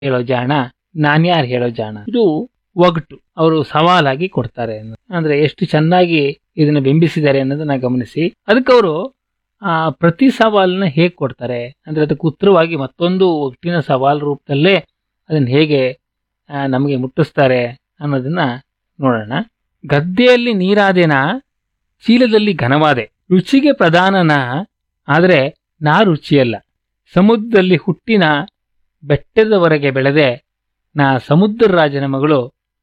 ಹೇಳೋ ಜಾಣ ನಾನ್ಯಾರು ಹೇಳೋ ಜಾಣ ಇದು ಒಗಟು ಅವರು ಸವಾಲಾಗಿ ಕೊಡ್ತಾರೆ ಅನ್ನೋದು. ಅಂದ್ರೆ ಎಷ್ಟು ಚೆನ್ನಾಗಿ ಇದನ್ನ ಬಿಂಬಿಸಿದ್ದಾರೆ ಅನ್ನೋದನ್ನ ಗಮನಿಸಿ ಅದಕ್ಕೆ ಅವರು ಆ ಪ್ರತಿ ಸವಾಲನ್ನ ಹೇಗೆ ಕೊಡ್ತಾರೆ ಅಂದ್ರೆ ಅದಕ್ಕೆ ಉತ್ತರವಾಗಿ ಮತ್ತೊಂದು ಒಟ್ಟಿನ ಸವಾಲ್ ರೂಪದಲ್ಲೇ ಅದನ್ನ ಹೇಗೆ ಆ, ನಮಗೆ ಮುಟ್ಟಿಸ್ತಾರೆ ಅನ್ನೋದನ್ನ ನೋಡೋಣ ಗದ್ದೆಯಲ್ಲಿ ನೀರಾದೆನ ಚೀಲದಲ್ಲಿ ಘನವಾದೆ ರುಚಿಗೆ ಪ್ರಧಾನನ ಆದರೆ ನಾ ರುಚಿಯಲ್ಲ ಸಮುದ್ರದಲ್ಲಿ ಹುಟ್ಟಿನ ಬೆಟ್ಟದವರೆಗೆ ಬೆಳೆದೆ ನಾ ಸಮುದ್ರ ರಾಜನ ಮಗಳು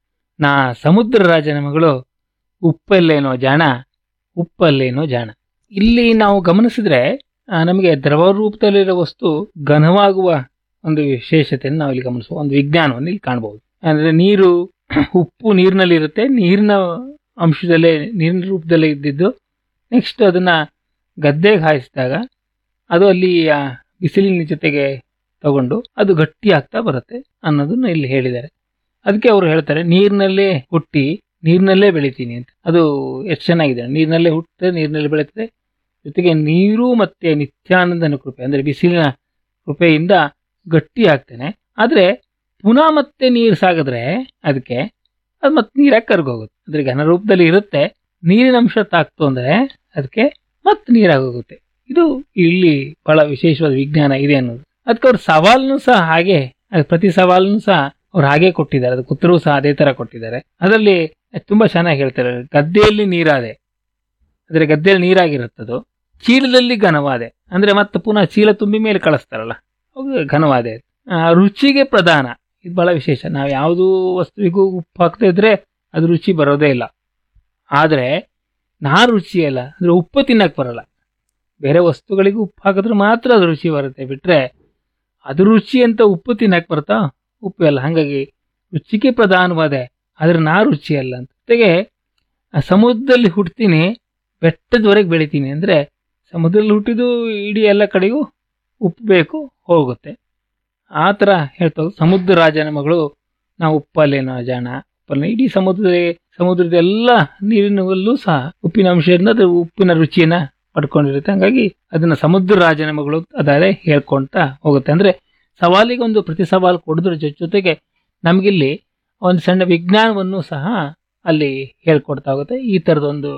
ನಾ ಸಮುದ್ರ ರಾಜನ ಮಗಳು ಉಪ್ಪಲ್ಲೇನೋ ಜಾಣ ಉಪ್ಪಲ್ಲೇನೋ ಜಾಣ ಇಲ್ಲಿ ನಾವು ಗಮನಿಸಿದ್ರೆ ಆ, ನಮಗೆ ದ್ರವ ರೂಪದಲ್ಲಿರೋ ವಸ್ತು ಘನವಾಗುವ ಒಂದು ವಿಶೇಷತೆಯನ್ನು ನಾವು ಇಲ್ಲಿ ಗಮನಿಸುವ ಒಂದು ವಿಜ್ಞಾನವನ್ನು ಇಲ್ಲಿ ಕಾಣಬಹುದು ಅಂದ್ರೆ ನೀರು ಉಪ್ಪು ನೀರಿನಲ್ಲಿ ಇರುತ್ತೆ ನೀರಿನ ಅಂಶದಲ್ಲೇ ನೀರಿನ ರೂಪದಲ್ಲೇ ಇದ್ದಿದ್ದು ನೆಕ್ಸ್ಟ್ ಅದನ್ನ ಗದ್ದೆಗೆ ಹಾಯಿಸಿದಾಗ ಅದು ಅಲ್ಲಿ ಆ ಬಿಸಿಲಿನ ಜೊತೆಗೆ ತಗೊಂಡು ಅದು ಗಟ್ಟಿ ಆಗ್ತಾ ಬರುತ್ತೆ ಅನ್ನೋದನ್ನ ಇಲ್ಲಿ ಹೇಳಿದ್ದಾರೆ ಅದಕ್ಕೆ ಅವರು ಹೇಳ್ತಾರೆ ನೀರಿನಲ್ಲೇ ಹುಟ್ಟಿ ನೀರಿನಲ್ಲೇ ಬೆಳಿತೀನಿ ಅಂತ ಅದು ಎಷ್ಟು ಚೆನ್ನಾಗಿದೆ ನೀರಿನಲ್ಲೇ ಹುಟ್ಟುತ್ತೆ ನೀರಿನಲ್ಲಿ ಬೆಳೀತದೆ ಜೊತೆಗೆ ನೀರು ಮತ್ತೆ ನಿತ್ಯಾನಂದನ ಕೃಪೆ ಅಂದ್ರೆ ಬಿಸಿಲಿನ ಕೃಪೆಯಿಂದ ಗಟ್ಟಿ ಆಗ್ತಾನೆ ಆದ್ರೆ ಪುನಃ ಮತ್ತೆ ನೀರು ಸಾಗಿದ್ರೆ ಅದಕ್ಕೆ ಅದು ಮತ್ತೆ ನೀರಾಗಿ ಕರ್ಗೋಗುತ್ತೆ ಅದ್ರ ಘನ ರೂಪದಲ್ಲಿ ಇರುತ್ತೆ ನೀರಿನ ಅಂಶ ತಾಕ್ತು ಅಂದ್ರೆ ಅದಕ್ಕೆ ಮತ್ತೆ ನೀರಾಗಿ ಹೋಗುತ್ತೆ ಇದು ಇಲ್ಲಿ ಬಹಳ ವಿಶೇಷವಾದ ವಿಜ್ಞಾನ ಇದೆ ಅನ್ನೋದು ಅದಕ್ಕೆ ಅವ್ರ ಸವಾಲ್ನು ಸಹ ಹಾಗೆ ಅದ್ ಪ್ರತಿ ಸವಾಲ್ನು ಸಹ ಅವ್ರು ಹಾಗೆ ಕೊಟ್ಟಿದ್ದಾರೆ ಅದಕ್ಕೆ ಉತ್ತರವೂ ಸಹ ಅದೇ ತರ ಕೊಟ್ಟಿದ್ದಾರೆ ಅದರಲ್ಲಿ ತುಂಬಾ ಚೆನ್ನಾಗಿ ಹೇಳ್ತಾರೆ ಗದ್ದೆಯಲ್ಲಿ ನೀರಾದೆ ಅಂದ್ರೆ ಗದ್ದೆಯಲ್ಲಿ ನೀರಾಗಿರುತ್ತದು ಚೀಲದಲ್ಲಿ ಘನವಾದೆ ಅಂದ್ರೆ ಮತ್ತೆ ಪುನಃ ಚೀಲ ತುಂಬಿ ಮೇಲೆ ಕಳಿಸ್ತಾರಲ್ಲ ಅವು ಘನವಾದೆ ಆ, ರುಚಿಗೆ ಪ್ರಧಾನ ಇದು ಬಹಳ ವಿಶೇಷ ನಾವು ಯಾವುದು ವಸ್ತುವಿಗೂ ಉಪ್ಪು ಹಾಕ್ತಾ ಇದ್ರೆ ಅದು ರುಚಿ ಬರೋದೇ ಇಲ್ಲ ಆದ್ರೆ ನಾ ರುಚಿ ಅಲ್ಲ ಅಂದ್ರೆ ಉಪ್ಪು ತಿನ್ನಕ್ ಬರಲ್ಲ ಬೇರೆ ವಸ್ತುಗಳಿಗೂ ಉಪ್ಪು ಹಾಕಿದ್ರೆ ಮಾತ್ರ ಅದು ರುಚಿ ಬರುತ್ತೆ ಬಿಟ್ರೆ ಅದು ರುಚಿ ಅಂತ ಉಪ್ಪು ತಿನ್ನಕ್ ಬರ್ತಾ ಉಪ್ಪು ಅಲ್ಲ ಹಾಗಾಗಿ ರುಚಿಗೆ ಪ್ರಧಾನವಾದೆ ಆದ್ರೆ ನಾ ರುಚಿ ಅಲ್ಲ ಅಂತ ಜೊತೆಗೆ ಆ ಸಮುದ್ರದಲ್ಲಿ ಹುಟ್ತೀನಿ ಬೆಟ್ಟದವರೆಗೆ ಬೆಳಿತೀನಿ ಅಂದ್ರೆ ಸಮುದ್ರದಲ್ಲಿ ಹುಟ್ಟಿದ್ದು ಇಡೀ ಎಲ್ಲ ಕಡೆಗೂ ಉಪ್ಪು ಬೇಕು ಹೋಗುತ್ತೆ ಆ ಥರ ಹೇಳ್ತಾ ಹೋಗಿ ಸಮುದ್ರ ರಾಜನ ಮಗಳು ನಾವು ಉಪ್ಪಲ್ಲೇನೋ ಜಾಣ ಉಪ್ಪಲ್ಲ ಇಡೀ ಸಮುದ್ರದ ಸಮುದ್ರದ ಎಲ್ಲ ನೀರಿನಲ್ಲೂ ಸಹ ಉಪ್ಪಿನ ಅಂಶದಿಂದ ಅದು ಉಪ್ಪಿನ ರುಚಿಯನ್ನ ಪಡ್ಕೊಂಡಿರುತ್ತೆ ಹಂಗಾಗಿ ಅದನ್ನ ಸಮುದ್ರ ರಾಜನ ಮಗಳು ಅದಾರೆ ಹೇಳ್ಕೊಂತ ಹೋಗುತ್ತೆ ಅಂದ್ರೆ ಸವಾಲಿಗೆ ಒಂದು ಪ್ರತಿ ಸವಾಲು ಕೊಡೋದ್ರ ಜೊ- ಜೊತೆಗೆ ನಮಗಿಲ್ಲಿ ಒಂದು ಸಣ್ಣ ವಿಜ್ಞಾನವನ್ನು ಸಹ ಅಲ್ಲಿ ಹೇಳ್ಕೊಡ್ತಾ ಹೋಗುತ್ತೆ ಈ ತರದೊಂದು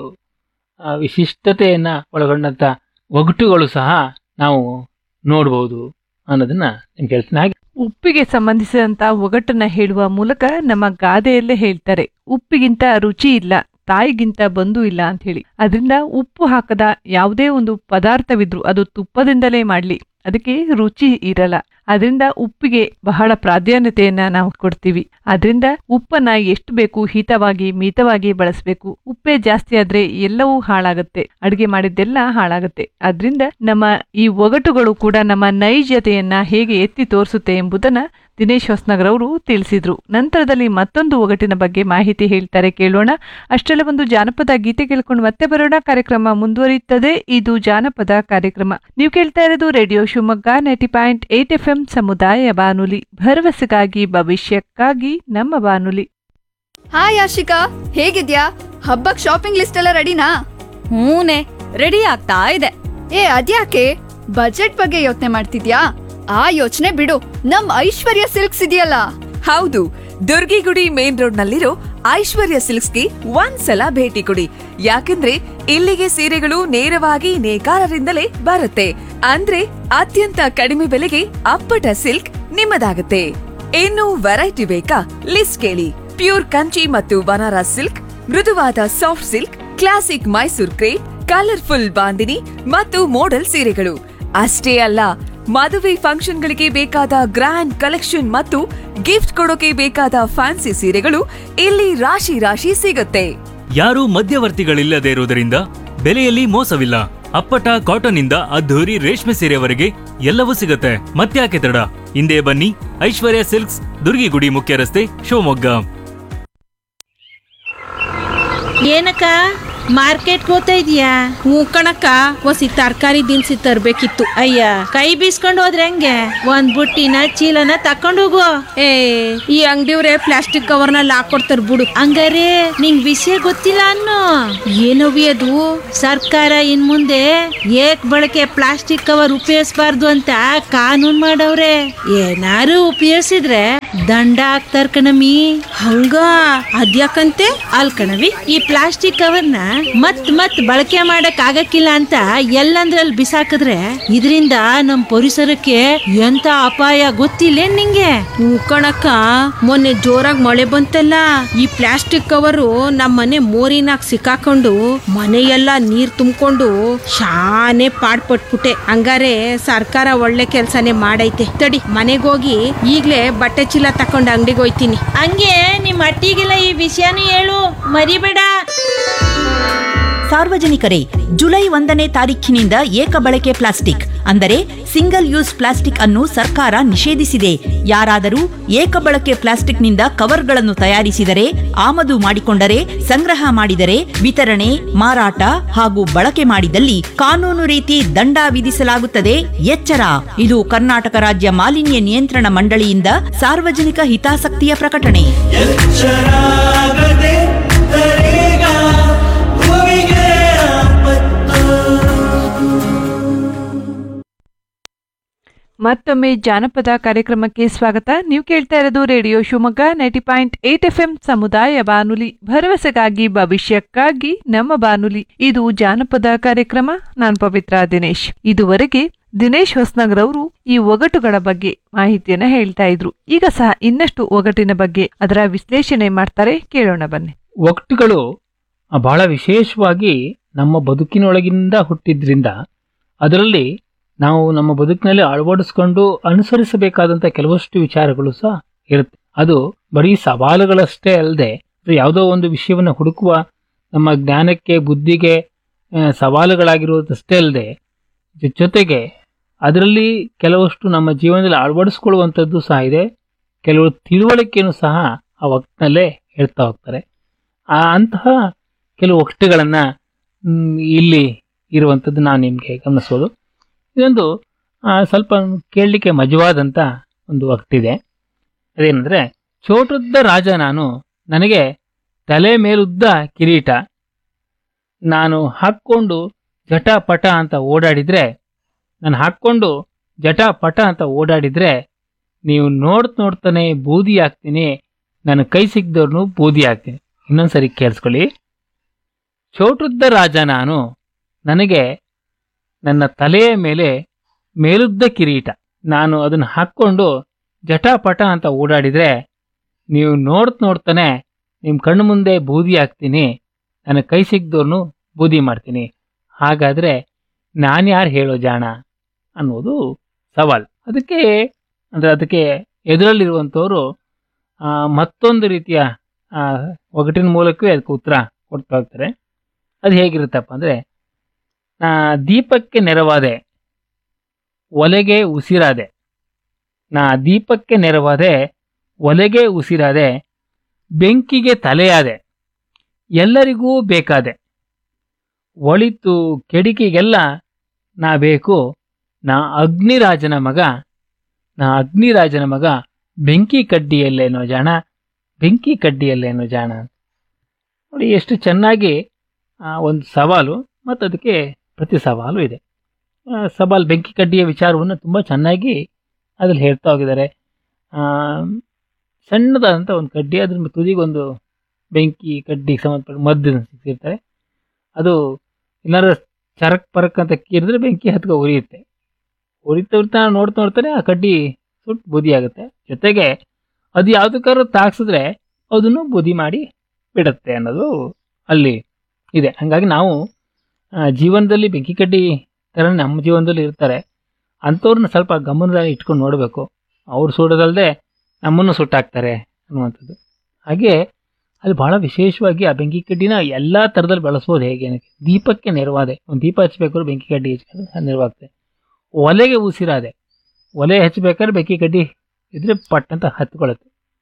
ಆ, ವಿಶಿಷ್ಟತೆಯನ್ನ ಒಳಗೊಂಡಂತ ಒಗಟುಗಳು ಸಹ ನಾವು ನೋಡ್ಬೋದು ಅನ್ನೋದನ್ನ ನಿಮ್ಗೆ ಹೇಳ್ತೀನಿ ಹಾಗೆ ಉಪ್ಪಿಗೆ ಸಂಬಂಧಿಸಿದಂತ ಒಗಟನ್ನ ಹೇಳುವ ಮೂಲಕ ನಮ್ಮ ಗಾದೆಯಲ್ಲೇ ಹೇಳ್ತಾರೆ ಉಪ್ಪಿಗಿಂತ ರುಚಿ ಇಲ್ಲ ತಾಯಿಗಿಂತ ಬಂಧು ಇಲ್ಲ ಅಂತ ಹೇಳಿ ಅದರಿಂದ ಉಪ್ಪು ಹಾಕದ ಯಾವುದೇ ಒಂದು ಪದಾರ್ಥವಿದ್ರು ಅದು ತುಪ್ಪದಿಂದಲೇ ಮಾಡ್ಲಿ ಅದಕ್ಕೆ ರುಚಿ ಇರಲ್ಲ ಅದರಿಂದ ಉಪ್ಪಿಗೆ ಬಹಳ ಪ್ರಾಧಾನ್ಯತೆಯನ್ನ ನಾವು ಕೊಡ್ತೀವಿ ಅದರಿಂದ ಉಪ್ಪನ್ನ ಎಷ್ಟು ಬೇಕು ಹಿತವಾಗಿ ಮಿತವಾಗಿ ಬಳಸಬೇಕು ಉಪ್ಪೇ ಜಾಸ್ತಿ ಆದ್ರೆ ಎಲ್ಲವೂ ಹಾಳಾಗುತ್ತೆ ಅಡಿಗೆ ಮಾಡಿದ್ದೆಲ್ಲ ಹಾಳಾಗುತ್ತೆ ಅದರಿಂದ ನಮ್ಮ ಈ ಒಗಟುಗಳು ಕೂಡ ನಮ್ಮ ನೈಜತೆಯನ್ನ ಹೇಗೆ ಎತ್ತಿ ತೋರಿಸುತ್ತೆ ಎಂಬುದನ್ನ ದಿನೇಶ್ ಹೊಸ್ನಗರ್ ಅವರು ತಿಳಿಸಿದ್ರು ನಂತರದಲ್ಲಿ ಮತ್ತೊಂದು ಒಗಟಿನ ಬಗ್ಗೆ ಮಾಹಿತಿ ಹೇಳ್ತಾರೆ ಕೇಳೋಣ ಅಷ್ಟೆಲ್ಲ ಒಂದು ಜಾನಪದ ಗೀತೆ ಕೇಳ್ಕೊಂಡು ಮತ್ತೆ ಬರೋಣ ಕಾರ್ಯಕ್ರಮ ಮುಂದುವರಿಯುತ್ತದೆ ಇದು ಜಾನಪದ ಕಾರ್ಯಕ್ರಮ ನೀವು ಕೇಳ್ತಾ ಇರೋದು radio Shivamogga ninety point eight F M ಸಮುದಾಯ ಬಾನುಲಿ ಭರವಸೆಗಾಗಿ ಭವಿಷ್ಯಕ್ಕಾಗಿ ನಮ್ಮ ಬಾನುಲಿ ಹಾಯ್ ಆಶಿಕಾ ಹೇಗಿದ್ಯಾ ಹಬ್ಬಕ್ ಶಾಪಿಂಗ್ ಲಿಸ್ಟ್ ಎಲ್ಲ ರೆಡಿನಾ ಹೂನೆ ರೆಡಿ ಆಗ್ತಾ ಇದೆ ಏ ಅದ್ಯಾಕೆ ಬಜೆಟ್ ಬಗ್ಗೆ ಯೋಚನೆ ಮಾಡ್ತಿದ್ಯಾ ಆ ಯೋಚನೆ ಬಿಡು ನಮ್ ಐಶ್ವರ್ಯ ಸಿಲ್ಕ್ಸ್ ಇದೆಯಲ್ಲ ಹೌದು ದುರ್ಗಿಗುಡಿ ಮೇನ್ ರೋಡ್ ನಲ್ಲಿರೋ ಐಶ್ವರ್ಯ ಸಿಲ್ಕ್ಸ್ಗೆ ಒಂದ್ಸಲ ಭೇಟಿ ಕೊಡಿ ಯಾಕಂದ್ರೆ ಇಲ್ಲಿಗೆ ಸೀರೆಗಳು ನೇರವಾಗಿ ನೇಕಾರರಿಂದಲೇ ಬರುತ್ತೆ ಅಂದ್ರೆ ಅತ್ಯಂತ ಕಡಿಮೆ ಬೆಲೆಗೆ ಅಪ್ಪಟ ಸಿಲ್ಕ್ ನಿಮ್ಮದಾಗುತ್ತೆ ಇನ್ನು ವೆರೈಟಿ ಬೇಕಾ ಲಿಸ್ಟ್ ಕೇಳಿ ಪ್ಯೂರ್ ಕಂಚಿ ಮತ್ತು ಬನಾರಸ್ ಸಿಲ್ಕ್ ಮೃದುವಾದ soft silk classic Mysore crepe colourful Bandhani ಮತ್ತು ಮೋಡಲ್ ಸೀರೆಗಳು ಅಷ್ಟೇ ಅಲ್ಲ ಮದುವೆ ಫಂಕ್ಷನ್ಗಳಿಗೆ ಬೇಕಾದ ಗ್ರ್ಯಾಂಡ್ ಕಲೆಕ್ಷನ್ ಮತ್ತು ಗಿಫ್ಟ್ ಕೊಡೋಕೆ ಬೇಕಾದ ಫ್ಯಾನ್ಸಿ ಸೀರೆಗಳು ಇಲ್ಲಿ ರಾಶಿ ರಾಶಿ ಸಿಗುತ್ತೆ ಯಾರೂ ಮಧ್ಯವರ್ತಿಗಳಿಲ್ಲದೆ ಇರುವುದರಿಂದ ಬೆಲೆಯಲ್ಲಿ ಮೋಸವಿಲ್ಲ ಅಪ್ಪಟ ಕಾಟನ್ ಇಂದ ಅದ್ಧೂರಿ ರೇಷ್ಮೆ ಸೀರೆವರೆಗೆ ಎಲ್ಲವೂ ಸಿಗುತ್ತೆ ಮತ್ತ್ಯಾಕೆ ತಡ ಹಿಂದೆ ಬನ್ನಿ ಐಶ್ವರ್ಯ ಸಿಲ್ಕ್ಸ್ ದುರ್ಗಿಗುಡಿ ಮುಖ್ಯ ರಸ್ತೆ ಶಿವಮೊಗ್ಗ ಏನಕ್ಕ ಮಾರ್ಕೆಟ್ ಹೋಗ್ತಾ ಇದೀಯಾ ಹ್ಞೂ ಕಣಕ್ಕ ಒಸಿ ತರಕಾರಿ ದಿನಸಿ ತರ್ಬೇಕಿತ್ತು ಅಯ್ಯ ಕೈ ಬೀಸ್ಕೊಂಡು ಹೋದ್ರೆ ಹೆಂಗೆ ಒಂದ್ ಬುಟ್ಟಿನ ಚೀಲನ ತಕೊಂಡು ಹೋಗು ಏ ಈ ಅಂಗಡಿಯವ್ರೆ ಪ್ಲಾಸ್ಟಿಕ್ ಕವರ್ನಲ್ಲಿ ಹಾಕೊಡ್ತಾರ ಬಿಡು ಹಂಗಾರೆ ನಿಂಗ್ ವಿಷಯ ಗೊತ್ತಿಲ್ಲ ಅನ್ನು ಏನವಿ ಅದು ಸರ್ಕಾರ ಇನ್ ಮುಂದೆ ಏಕ್ ಬಳಕೆ ಪ್ಲಾಸ್ಟಿಕ್ ಕವರ್ ಉಪಯೋಗಿಸಬಾರ್ದು ಅಂತ ಕಾನೂನ್ ಮಾಡವ್ರೆ ಏನಾರು ಉಪಯೋಗಿಸಿದ್ರೆ ದಂಡ ಹಾಕ್ತಾರ ಕಣಮಿ ಹಂಗ ಅದ್ಯಾಕಂತೆ ಅಲ್ ಕಣವಿ ಈ ಪ್ಲಾಸ್ಟಿಕ್ ಕವರ್ನ ಮತ್ ಮತ್ ಬಳಕೆ ಮಾಡಕ್ ಆಗಕ್ಕಿಲ್ಲ ಅಂತ ಎಲ್ಲಂದ್ರಲ್ಲಿ ಬಿಸಾಕಿದ್ರೆ ಇದರಿಂದ ನಮ್ ಪರಿಸರಕ್ಕೆ ಎಂತ ಅಪಾಯ ಗೊತ್ತಿಲ್ಲ ನಿಂಗೆ ಹ್ಞೂ ಕಣಕ್ಕ ಮೊನ್ನೆ ಜೋರಾಗಿ ಮಳೆ ಬಂತಲ್ಲ ಈ ಪ್ಲಾಸ್ಟಿಕ್ ಕವರು ನಮ್ಮ ಮನೆ ಮೋರಿನಾಗ ಸಿಕ್ಕಾಕೊಂಡು ಮನೆಯೆಲ್ಲ ನೀರ್ ತುಂಬಿಕೊಂಡು ಶಾನೆ ಪಾಡ್ಪಟ್ಬಿಟ್ಟೆ ಹಂಗಾರೆ ಸರ್ಕಾರ ಒಳ್ಳೆ ಕೆಲ್ಸನೇ ಮಾಡೈತೆ ತಡಿ ಮನೆಗೋಗಿ ಈಗ್ಲೇ ಬಟ್ಟೆ ಚೀಲ ತಕೊಂಡು ಅಂಗಡಿಗೆ ಹೋಯ್ತೀನಿ ಹಂಗೆ ನಿಮ್ ಅಟ್ಟಿಗೆಲ್ಲ ಈ ವಿಷಯನೂ ಹೇಳು ಮರಿಬೇಡ ಸಾರ್ವಜನಿಕರೇ ಜುಲೈ ಒಂದನೇ ತಾರೀಖಿನಿಂದ ಏಕ ಬಳಕೆ ಪ್ಲಾಸ್ಟಿಕ್ ಅಂದರೆ ಸಿಂಗಲ್ ಯೂಸ್ ಪ್ಲಾಸ್ಟಿಕ್ ಅನ್ನು ಸರ್ಕಾರ ನಿಷೇಧಿಸಿದೆ ಯಾರಾದರೂ ಏಕ ಬಳಕೆ ಪ್ಲಾಸ್ಟಿಕ್ನಿಂದ ಕವರ್ಗಳನ್ನು ತಯಾರಿಸಿದರೆ ಆಮದು ಮಾಡಿಕೊಂಡರೆ ಸಂಗ್ರಹ ಮಾಡಿದರೆ ವಿತರಣೆ ಮಾರಾಟ ಹಾಗೂ ಬಳಕೆ ಮಾಡಿದಲ್ಲಿ ಕಾನೂನು ರೀತಿ ದಂಡ ವಿಧಿಸಲಾಗುತ್ತದೆ ಎಚ್ಚರ ಇದು ಕರ್ನಾಟಕ ರಾಜ್ಯ ಮಾಲಿನ್ಯ ನಿಯಂತ್ರಣ ಮಂಡಳಿಯಿಂದ ಸಾರ್ವಜನಿಕ ಹಿತಾಸಕ್ತಿಯ ಪ್ರಕಟಣೆ ಎಚ್ಚರಾಗದೆ ತರೇಗ ಭೂಮಿಗೆ ಆಪತ್ತು ಮತ್ತೊಮ್ಮೆ ಜಾನಪದ ಕಾರ್ಯಕ್ರಮಕ್ಕೆ ಸ್ವಾಗತ ನೀವು ಕೇಳ್ತಾ ಇರೋದು radio Shivamogga ninety point eight F M ಸಮುದಾಯ ಬಾನುಲಿ ಭರವಸೆಗಾಗಿ ಭವಿಷ್ಯಕ್ಕಾಗಿ ನಮ್ಮ ಬಾನುಲಿ ಇದು ಜಾನಪದ ಕಾರ್ಯಕ್ರಮ ನಾನು ಪವಿತ್ರ ದಿನೇಶ್ ಇದುವರೆಗೆ ದಿನೇಶ್ ಹೊಸ್ನಗರ್ ಅವರು ಈ ಒಗಟುಗಳ ಬಗ್ಗೆ ಮಾಹಿತಿಯನ್ನ ಹೇಳ್ತಾ ಇದ್ರು ಈಗ ಸಹ ಇನ್ನಷ್ಟು ಒಗಟಿನ ಬಗ್ಗೆ ಅದರ ವಿಶ್ಲೇಷಣೆ ಮಾಡ್ತಾರೆ ಕೇಳೋಣ ಬನ್ನಿ ಒಗಟುಗಳು ಆ, ಬಹಳ ವಿಶೇಷವಾಗಿ ನಮ್ಮ ಬದುಕಿನೊಳಗಿಂದ ಹುಟ್ಟಿದ್ರಿಂದ ಅದರಲ್ಲಿ ನಾವು ನಮ್ಮ ಬದುಕಿನಲ್ಲಿ ಅಳವಡಿಸ್ಕೊಂಡು ಅನುಸರಿಸಬೇಕಾದಂಥ ಕೆಲವಷ್ಟು ವಿಚಾರಗಳು ಸಹ ಇರುತ್ತೆ ಅದು ಬರೀ ಸವಾಲುಗಳಷ್ಟೇ ಅಲ್ಲದೆ ಯಾವುದೋ ಒಂದು ವಿಷಯವನ್ನು ಹುಡುಕುವ ನಮ್ಮ ಜ್ಞಾನಕ್ಕೆ ಬುದ್ಧಿಗೆ ಆ, ಸವಾಲುಗಳಾಗಿರುವುದಷ್ಟೇ ಅಲ್ಲದೆ ಜೊತೆಗೆ ಅದರಲ್ಲಿ ಕೆಲವಷ್ಟು ನಮ್ಮ ಜೀವನದಲ್ಲಿ ಅಳವಡಿಸ್ಕೊಳ್ಳುವಂಥದ್ದು ಸಹ ಇದೆ ಕೆಲವು ತಿಳುವಳಿಕೆಯನ್ನು ಸಹ ಆ ಒಟ್ಟಿನಲ್ಲೇ ಹೇಳ್ತಾ ಹೋಗ್ತಾರೆ ಆ ಅಂತಹ ಕೆಲವು ಒಗಟುಗಳನ್ನು ಇಲ್ಲಿ ಇರುವಂಥದ್ದು ನಾನು ನಿಮಗೆ ಗಮನಿಸೋದು ಇದೊಂದು ಆ, ಸ್ವಲ್ಪ ಕೇಳಲಿಕ್ಕೆ ಮಜವಾದಂಥ ಒಂದು ಒಗಟಿದೆ ಅದೇನೆಂದರೆ ಚೋಟುದ್ದ ರಾಜ ನಾನು ನನಗೆ ತಲೆ ಮೇಲುದ್ದ ಕಿರೀಟ ನಾನು ಹಾಕ್ಕೊಂಡು ಜಟ ಪಟ ಅಂತ ಓಡಾಡಿದರೆ ನಾನು ಹಾಕ್ಕೊಂಡು ಜಟ ಪಟ ಅಂತ ಓಡಾಡಿದರೆ ನೀವು ನೋಡ್ತ ನೋಡ್ತಾನೆ ಬೂದಿ ಆಗ್ತೀನಿ ನನ್ನ ಕೈ ಸಿಕ್ದವ್ರನ್ನು ಬೂದಿ ಆಗ್ತೀನಿ ಇನ್ನೊಂದ್ಸರಿ ಕೇಳಿಸ್ಕೊಳ್ಳಿ ಚೋಟುದ್ದ ರಾಜ ನಾನು ನನಗೆ ನನ್ನ ತಲೆಯ ಮೇಲೆ ಮೇಲುದ್ದ ಕಿರೀಟ ನಾನು ಅದನ್ನು ಹಾಕ್ಕೊಂಡು ಜಟಾಪಟ ಅಂತ ಓಡಾಡಿದರೆ ನೀವು ನೋಡ್ತ ನೋಡ್ತಾನೆ ನಿಮ್ಮ ಕಣ್ಣು ಮುಂದೆ ಬೂದಿ ಹಾಕ್ತೀನಿ ನನ್ನ ಕೈ ಸಿಗ್ದವ್ರನ್ನು ಬೂದಿ ಮಾಡ್ತೀನಿ ಹಾಗಾದರೆ ನಾನ್ಯಾರು ಹೇಳೋ ಜಾಣ ಅನ್ನೋದು ಸವಾಲ್ ಅದಕ್ಕೆ ಅಂದರೆ ಅದಕ್ಕೆ ಎದುರಲ್ಲಿರುವಂಥವರು ಆ, ಮತ್ತೊಂದು ರೀತಿಯ ಆ, ಒಗಟಿನ ಮೂಲಕವೇ ಅದಕ್ಕೆ ಉತ್ತರ ಕೊಡ್ತಾ ಹೋಗ್ತಾರೆ ಅದು ಹೇಗಿರುತ್ತಪ್ಪ ಅಂದರೆ ದೀಪಕ್ಕೆ ನೆರವಾದೆ ಒಲೆಗೆ ಉಸಿರಾದೆ ನಾ ದೀಪಕ್ಕೆ ನೆರವಾದೆ ಒಲೆಗೆ ಉಸಿರಾದೆ ಬೆಂಕಿಗೆ ತಲೆಯಾದೆ ಎಲ್ಲರಿಗೂ ಬೇಕಾದೆ ಒಳಿತು ಕೆಡಿಕಿಗೆಲ್ಲ ನಾ ಬೇಕು ನಾ ಅಗ್ನಿರಾಜನ ಮಗ ನಾ ಅಗ್ನಿರಾಜನ ಮಗ ಬೆಂಕಿ ಕಡ್ಡಿಯಲ್ಲೇನೋ ಜಾಣ ಬೆಂಕಿ ಕಡ್ಡಿಯಲ್ಲೇನೋ ಜಾಣ ನೋಡಿ ಎಷ್ಟು ಚೆನ್ನಾಗಿ ಆ, ಒಂದು ಸವಾಲು ಮತ್ತು ಅದಕ್ಕೆ ಪ್ರತಿ ಸವಾಲು ಇದೆ ಆ, ಸವಾಲ್ ಬೆಂಕಿ ಕಡ್ಡಿಯ ವಿಚಾರವನ್ನು ತುಂಬ ಚೆನ್ನಾಗಿ ಅದ್ರಲ್ಲಿ ಹೇಳ್ತಾ ಹೋಗಿದ್ದಾರೆ ಆ, ಸಣ್ಣದಾದಂಥ ಒಂದು ಕಡ್ಡಿ ಅದ್ರ ತುದಿಗೊಂದು ಬೆಂಕಿ ಕಡ್ಡಿಗೆ ಸಂಬಂಧಪಟ್ಟ ಮದ್ದನ್ನು ಸಿಕ್ಕಿರ್ತಾರೆ ಅದು ಏನಾದ್ರು ಚರಕ್ ಪರಕ್ ಅಂತ ಕೀರಿದ್ರೆ ಬೆಂಕಿ ಹತ್ಕೊ ಉರಿಯುತ್ತೆ ಉರಿತಾ ಉರಿತಾ ನೋಡ್ತಾ ನೋಡ್ತಾನೆ ಆ ಕಡ್ಡಿ ಸುಟ್ಟು ಬೂದಿ ಆಗುತ್ತೆ ಜೊತೆಗೆ ಅದು ಯಾವುದಕ್ಕಾದ್ರೂ ತಾಕ್ಸಿದ್ರೆ ಅದನ್ನು ಬೂದಿ ಮಾಡಿ ಬಿಡುತ್ತೆ ಅನ್ನೋದು ಅಲ್ಲಿ ಇದೆ ಹಾಗಾಗಿ ನಾವು ಆ, ಜೀವನದಲ್ಲಿ ಬೆಂಕಿ ಕಡ್ಡಿ ಥರ ನಮ್ಮ ಜೀವನದಲ್ಲಿ ಇರ್ತಾರೆ ಅಂಥವ್ರನ್ನ ಸ್ವಲ್ಪ ಗಮನದಲ್ಲಿ ಇಟ್ಕೊಂಡು ನೋಡಬೇಕು ಅವ್ರು ಸುಡೋದಲ್ಲದೆ ನಮ್ಮನ್ನು ಸುಟ್ಟಾಕ್ತಾರೆ ಅನ್ನುವಂಥದ್ದು ಹಾಗೆ ಅದು ಬಹಳ ವಿಶೇಷವಾಗಿ ಆ ಬೆಂಕಿ ಕಡ್ಡಿನ ಎಲ್ಲ ಥರದಲ್ಲಿ ಬಳಸ್ಬೋದು ಹೇಗೆ ಅನ್ನೋಕ್ಕೆ. ದೀಪಕ್ಕೆ ನೆರವಾದೆ ಒಂದು ದೀಪ ಹಚ್ಚಬೇಕಾದ್ರೆ ಬೆಂಕಿ ಕಡ್ಡಿ ಹಚ್ಚಿದ್ರೆ ನೆರವಾಗ್ತದೆ ಒಲೆಗೆ ಉಸಿರಾದೆ ಒಲೆ ಹಚ್ಚಬೇಕಾದ್ರೆ ಬೆಂಕಿ ಕಡ್ಡಿ ಇದ್ರೆ ಪಟ್ ಅಂತ ಹತ್ಕೊಳ್ಳುತ್ತೆ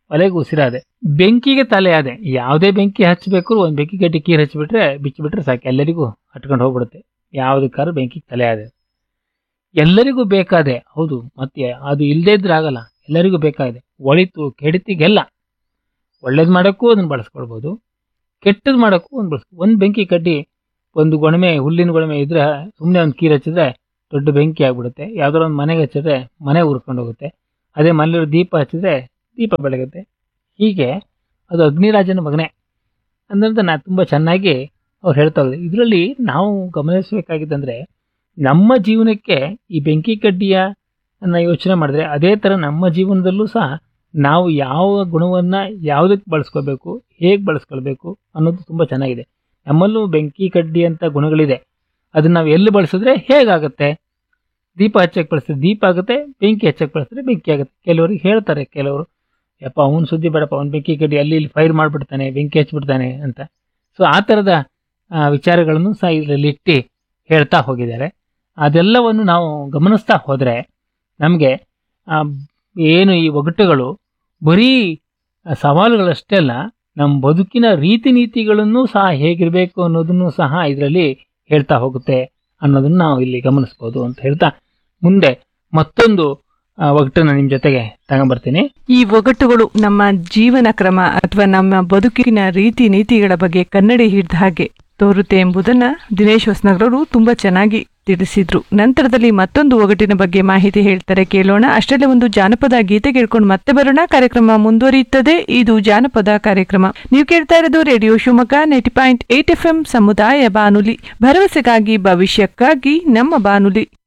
ಒಲೆಗೆ ಉಸಿರಾದೆ ಬೆಂಕಿಗೆ ತಲೆ ಅದೆ ಯಾವುದೇ ಬೆಂಕಿ ಹಚ್ಚಬೇಕು ಒಂದು ಬೆಂಕಿ ಗಡ್ಡಿ ಕೀರ್ ಹಚ್ಚಿಬಿಟ್ರೆ ಬಿಚ್ಚಿಬಿಟ್ರೆ ಸಾಕು ಎಲ್ಲರಿಗೂ ಹಟ್ಕೊಂಡು ಹೋಗ್ಬಿಡುತ್ತೆ ಯಾವುದಕ್ಕಾದ್ರೂ ಬೆಂಕಿಗೆ ತಲೆ ಅದೆ ಎಲ್ಲರಿಗೂ ಬೇಕಾದೆ ಹೌದು ಮತ್ತೆ ಅದು ಇಲ್ಲದೇ ಇದ್ರೆ ಆಗಲ್ಲ ಎಲ್ಲರಿಗೂ ಬೇಕಾಗಿದೆ ಒಳಿತು ಕೆಡತಿಗೆಲ್ಲ ಒಳ್ಳೇದು ಮಾಡೋಕ್ಕೂ ಅದನ್ನು ಬಳಸ್ಕೊಳ್ಬೋದು ಕೆಟ್ಟದ್ದು ಮಾಡೋಕ್ಕೂ ಒಂದು ಬಳಸ್ಕೊ ಒಂದು ಬೆಂಕಿ ಕಡ್ಡಿ ಒಂದು ಗೊಣಮೆ ಹುಲ್ಲಿನ ಗೊಣಮೆ ಇದ್ರೆ ಸುಮ್ಮನೆ ಒಂದು ಕೀರು ಹಚ್ಚಿದ್ರೆ ದೊಡ್ಡ ಬೆಂಕಿ ಆಗ್ಬಿಡುತ್ತೆ ಯಾವ್ದಾರ ಒಂದು ಮನೆಗೆ ಹಚ್ಚಿದ್ರೆ ಮನೆ ಉರ್ಕೊಂಡು ಹೋಗುತ್ತೆ ಅದೇ ಮನೇಲಿರೋ ದೀಪ ಹಚ್ಚಿದ್ರೆ ದೀಪ ಬೆಳಗುತ್ತೆ ಹೀಗೆ ಅದು ಅಗ್ನಿರಾಜನ ಮಗನೇ ಅಂದಂತ ನಾ ತುಂಬ ಚೆನ್ನಾಗಿ ಅವ್ರು ಹೇಳ್ತಾ ಹೋಗಿದೆ ಇದರಲ್ಲಿ ನಾವು ಗಮನಿಸಬೇಕಾಗಿದ್ದಂದ್ರೆ ನಮ್ಮ ಜೀವನಕ್ಕೆ ಈ ಬೆಂಕಿ ಕಡ್ಡಿಯ ಅನ್ನ ಯೋಚನೆ ಮಾಡಿದ್ರೆ ಅದೇ ಥರ ನಮ್ಮ ಜೀವನದಲ್ಲೂ ಸಹ ನಾವು ಯಾವ ಗುಣವನ್ನು ಯಾವುದಕ್ಕೆ ಬಳಸ್ಕೋಬೇಕು ಹೇಗೆ ಬಳಸ್ಕೊಳ್ಬೇಕು ಅನ್ನೋದು ತುಂಬ ಚೆನ್ನಾಗಿದೆ ನಮ್ಮಲ್ಲೂ ಬೆಂಕಿ ಕಡ್ಡಿ ಅಂತ ಗುಣಗಳಿದೆ ಅದನ್ನ ನಾವು ಎಲ್ಲಿ ಬಳಸಿದ್ರೆ ಹೇಗಾಗುತ್ತೆ ದೀಪ ಹಚ್ಚಕ್ಕೆ ಬಳಸಿದ್ರೆ ದೀಪ ಆಗುತ್ತೆ ಬೆಂಕಿ ಹಚ್ಚಕ್ಕೆ ಬಳಸಿದ್ರೆ ಬೆಂಕಿ ಆಗುತ್ತೆ ಕೆಲವರಿಗೆ ಹೇಳ್ತಾರೆ ಕೆಲವರು ಯಪ್ಪ ಅವ್ನು ಸುದ್ದಿ ಬೇಡಪ್ಪ ಅವ್ನು ಬೆಂಕಿ ಕಡ್ಡಿ ಅಲ್ಲಿ ಇಲ್ಲಿ ಫೈರ್ ಮಾಡಿಬಿಡ್ತಾನೆ ಬೆಂಕಿ ಹಚ್ಬಿಡ್ತಾನೆ ಅಂತ ಸೊ ಆ ಥರದ ಆ, ವಿಚಾರಗಳನ್ನು ಸಹ ಇದರಲ್ಲಿ ಇಟ್ಟು ಹೇಳ್ತಾ ಹೋಗಿದ್ದಾರೆ ಅದೆಲ್ಲವನ್ನು ನಾವು ಗಮನಿಸ್ತಾ ಹೋದರೆ ನಮಗೆ ಏನು ಈ ಒಗಟುಗಳು ಬರೀ ಸವಾಲುಗಳಷ್ಟೇ ಅಲ್ಲ ನಮ್ಮ ಬದುಕಿನ ರೀತಿ ನೀತಿಗಳನ್ನು ಸಹ ಹೇಗಿರಬೇಕು ಅನ್ನೋದನ್ನು ಸಹ ಇದರಲ್ಲಿ ಹೇಳ್ತಾ ಹೋಗುತ್ತೆ ಅನ್ನೋದನ್ನು ನಾವು ಇಲ್ಲಿ ಗಮನಿಸ್ಬೋದು ಅಂತ ಹೇಳ್ತಾ ಮುಂದೆ ಮತ್ತೊಂದು ಆ, ಒಗಟನ್ನು ನಿಮ್ಮ ಜೊತೆಗೆ ತಗೊಂಬರ್ತೀನಿ ಈ ಒಗಟುಗಳು ನಮ್ಮ ಜೀವನ ಕ್ರಮ ಅಥವಾ ನಮ್ಮ ಬದುಕಿನ ರೀತಿ ನೀತಿಗಳ ಬಗ್ಗೆ ಕನ್ನಡಿ ಹಿಡಿದ ಹಾಗೆ ತೋರುತ್ತೆ ಎಂಬುದನ್ನ ದಿನೇಶ್ ಹೊಸನಗರವರು ತುಂಬಾ ಚೆನ್ನಾಗಿ ತಿಳಿಸಿದ್ರು ನಂತರದಲ್ಲಿ ಮತ್ತೊಂದು ಒಗಟಿನ ಬಗ್ಗೆ ಮಾಹಿತಿ ಹೇಳ್ತಾರೆ ಕೇಳೋಣ ಅಷ್ಟರಲ್ಲೇ ಒಂದು ಜಾನಪದ ಗೀತೆ ಕೇಳ್ಕೊಂಡು ಮತ್ತೆ ಬರೋಣ ಕಾರ್ಯಕ್ರಮ ಮುಂದುವರಿಯುತ್ತದೆ ಇದು ಜಾನಪದ ಕಾರ್ಯಕ್ರಮ ನೀವು ಕೇಳ್ತಾ ಇರೋದು radio Shivamogga ninety point eight F M ಸಮುದಾಯ ಬಾನುಲಿ ಭರವಸೆಗಾಗಿ ಭವಿಷ್ಯಕ್ಕಾಗಿ ನಮ್ಮ ಬಾನುಲಿ